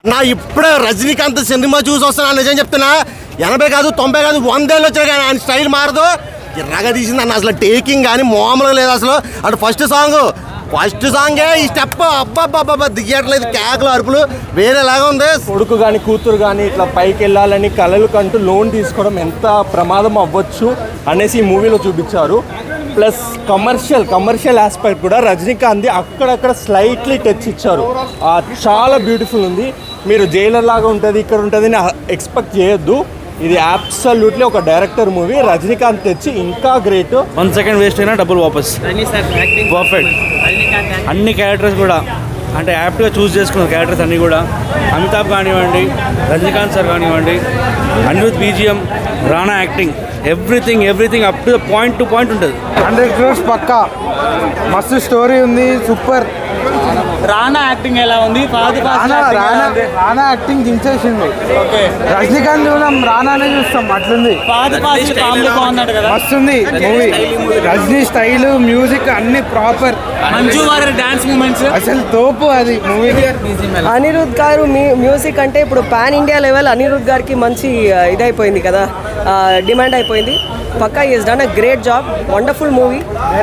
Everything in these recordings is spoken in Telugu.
నా ఇప్పుడే రజనీకాంత్ సినిమా చూసి వస్తున్నా నిజం చెప్తున్నా ఎనభై కాదు తొంభై కాదు వందేళ్ళు వచ్చాయి కానీ ఆయన స్టైల్ మారదు ఎర్రగా తీసింది అన్న అసలు టేకింగ్ కానీ మామూలుగా లేదు అసలు అటు ఫస్ట్ సాంగ్ ఫస్ట్ సాంగే ఈ స్టెప్ అబ్బాబ్బాబ్బా దిగట్లేదు కేకలు అరుపులు వేరేలాగా ఉంది కొడుకు కానీ కూతురు కానీ ఇట్లా పైకి వెళ్ళాలని కలలు కంటూ లోన్ తీసుకోవడం ఎంత ప్రమాదం అవ్వచ్చు అనేసి ఈ మూవీలో చూపించారు ప్లస్ కమర్షియల్ కమర్షియల్ ఆస్పెక్ట్ కూడా రజనీకాంత్ అక్కడక్కడ స్లైట్లీ టచ్ ఇచ్చారు ఆ, చాలా బ్యూటిఫుల్ ఉంది మీరు జైలర్ లాగా ఉంటుంది ఇక్కడ ఉంటుంది అని ఎక్స్పెక్ట్ చేయొద్దు ఇది అబ్సల్యూట్లీ ఒక డైరెక్టర్ మూవీ రజనీకాంత్ తెచ్చి ఇంకా గ్రేట్ వన్ సెకండ్ వేస్ట్ అయినా డబ్బులు వాపస్ పర్ఫెక్ట్ అన్ని క్యారెక్టర్స్ కూడా అంటే యాప్ట్గా చూస్ చేసుకున్న క్యారెక్టర్స్ అన్నీ కూడా అమితాబ్ కానివ్వండి రజనీకాంత్ సార్ కానివ్వండి Anirudh BGM Rana acting everything everything up to the point to point ఉంటుంది హండ్రెడ్ క్రోర్స్ పక్కా మస్తు స్టోరీ ఉంది సూపర్ రానా యాక్టింగ్ ఎలా ఉంది ఫాది రానా రానా రానా యాక్టింగ్ దించేసింది రజనీకాంత్ చూడం రానానే చూస్తాం అట్లుంది ఫాది ఫాది కామెడీ బాగుందట కదా మస్తుంది మూవీ రజనీ స్టైల్ మ్యూజిక్ అన్ని proper Manju Warrier dance moments అసలు తోపు అది మూవీ అనిరుద్ గారు మీ మ్యూజిక్ అంటే ఇప్పుడు పాన్ ఇండియా లెవెల్ అనిరుద్ గారికి మంచి ఆ, ఇదైపోయింది కదా డిమాండ్ అయిపోయింది పక్కా is done a great job wonderful movie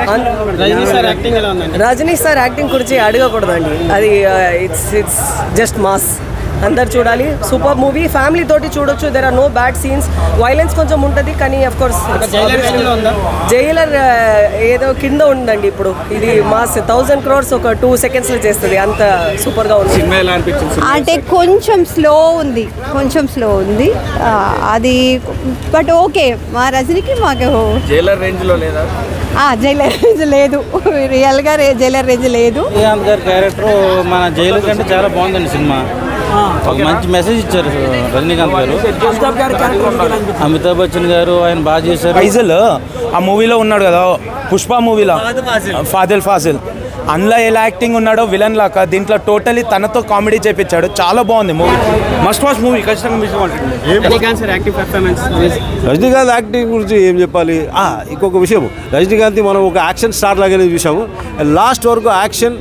Rajini sir acting ఎలా ఉందండి రజనీ సార్ యాక్టింగ్ గురించి అడగకూడదండి అది ఇట్స్ ఇట్స్ జస్ట్ మాస్ అందరు చూడాలి సూపర్ మూవీ ఫ్యామిలీ తోటి చూడొచ్చు there are no bad scenes violence కొంచెం ఉంటుంది కానీ అఫ్ కోర్స్ జైలర్ range లో ఉందా? జైలర్ ఏదో కింద ఉందండి ఇప్పుడు ఇది మాస్ థౌజండ్ క్రోర్స్ ఒక టూ సెకండ్స్లో చేస్తుంది అంత సూపర్గా ఉంది సినిమా ఎలా అనిపించింది అంటే కొంచెం స్లో ఉంది కొంచెం స్లో ఉంది ఆ, అది బట్ ఓకే మా రజనీకి మాకు జైలర్ రేంజ్లో లేదా ఆ, జైలర్ రేంజ్ లేదు రియల్గా రే జైలర్ రేంజ్ లేదు శ్రీకాంత్ గారి క్యారెక్టర్ మన జైలు కంటే చాలా బాగుందండి సినిమా ఒక మంచి మెసేజ్ ఇచ్చారు రజనీకాంత్ గారు అమితాబ్ బచ్చన్ గారు ఆయన బాగా చేశారు ఫైజల్ ఆ మూవీలో ఉన్నాడు కదా పుష్ప మూవీలో ఫాదిల్ ఫాజిల్ అందులో ఎలా యాక్టింగ్ ఉన్నాడో విలన్ లాగా దీంట్లో టోటలీ తనతో కామెడీ చేపించాడు చాలా బాగుంది మూవీ మస్ట్ వాచ్ మూవీ ఖచ్చితంగా మిస్ అవ్వండి Rajinikanth sir acting performance Rajinikanth acting గురించి ఏం చెప్పాలి ఆ, ఇంకొక విషయం రజనీకాంత్ మనం ఒక యాక్షన్ స్టార్ లాగానే చూసాము లాస్ట్ వరకు యాక్షన్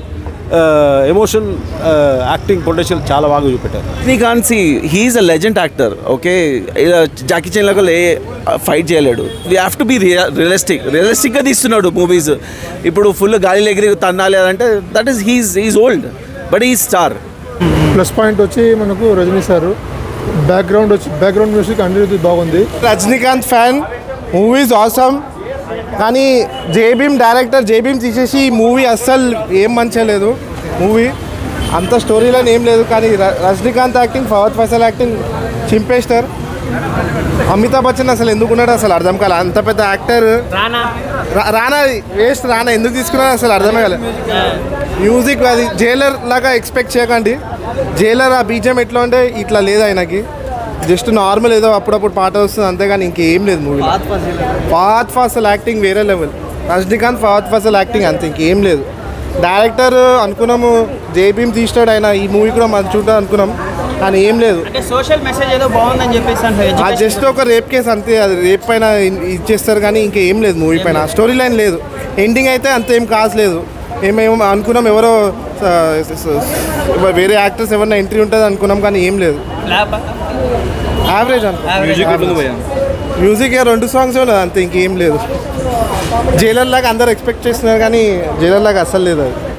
ఎమోషన్ యాక్టింగ్ పొటెన్షియల్ చాలా బాగా చూపెట్టారు Rajinikanth see he is a legend actor okay Jackie Chan లాగా లే ఫైట్ చేయలేడు we have to be realistic రియలిస్టిక్గా తీస్తున్నాడు మూవీస్ ఇప్పుడు ఫుల్ గాలి ఎగిరి తన్నాలి అంటే that is he's he's old but ఈ స్టార్ ప్లస్ పాయింట్ వచ్చి మనకు రజనీ సార్ బ్యాక్గ్రౌండ్ వచ్చి బ్యాక్గ్రౌండ్ మ్యూజిక్ అనిరుద్ధి బాగుంది రజనీకాంత్ ఫ్యాన్ మూవీస్ ఆసమ్ కానీ జేబీమ్ డైరెక్టర్ జేబీమ్ తీసేసి ఈ మూవీ అస్సలు ఏం మంచిగా లేదు మూవీ అంత స్టోరీ లైన్ ఏం లేదు కానీ ర- రజనీకాంత్ యాక్టింగ్ ఫవత్ ఫైసల్ యాక్టింగ్ చింపేస్తారు అమితాబ్ బచ్చన్ అసలు ఎందుకు ఉన్నాడు అసలు అర్థం కాలే అంత పెద్ద యాక్టర్ రానా రానా వేస్ట్ రానా ఎందుకు తీసుకున్నాడు అసలు అర్థమే కాలే మ్యూజిక్ అది జైలర్ లాగా ఎక్స్పెక్ట్ చేయకండి జైలర్ ఆ బీజం ఎట్లా ఉంటే ఇట్లా లేదు ఆయనకి జస్ట్ నార్మల్ ఏదో అప్పుడప్పుడు పాట వస్తుంది అంతేగాని ఇంకేం లేదు మూవీ ఫాత్ ఫాసల్ యాక్టింగ్ వేరే లెవెల్ రజనీకాంత్ ఫాత్ ఫాసల్ యాక్టింగ్ అంతే ఇంకేం లేదు డైరెక్టర్ అనుకున్నాము జేబీమ్ తీసినాడు ఆయన ఈ మూవీ కూడా మంచి ఉంటుంది అనుకున్నాం కానీ ఏం లేదు అంటే సోషల్ మెసేజ్ ఏదో బాగుందని చెప్పేసి అంటారు ఆ జస్ట్ ఒక రేప్ కేసు అంతే అది రేప్ పైన ఇ- ఇచ్చేస్తారు కానీ ఇంకేం లేదు మూవీ పైన స్టోరీ లైన్ లేదు ఎండింగ్ అయితే అంతేం కాసలేదు ఏమేమో అనుకున్నాం ఎవరో స- స- స- వేరే యాక్టర్స్ ఎవరైనా ఎంట్రీ ఉంటుంది అనుకున్నాం కానీ ఏం లేదు యావరేజ్ అనుకో మ్యూజిక్ ఏ రెండు సాంగ్స్ లేదు అంతే ఇంకేం లేదు జైలర్ లాగా అందరు ఎక్స్పెక్ట్ చేస్తున్నారు కానీ జైలర్ లాగా అస్సలు లేదు అది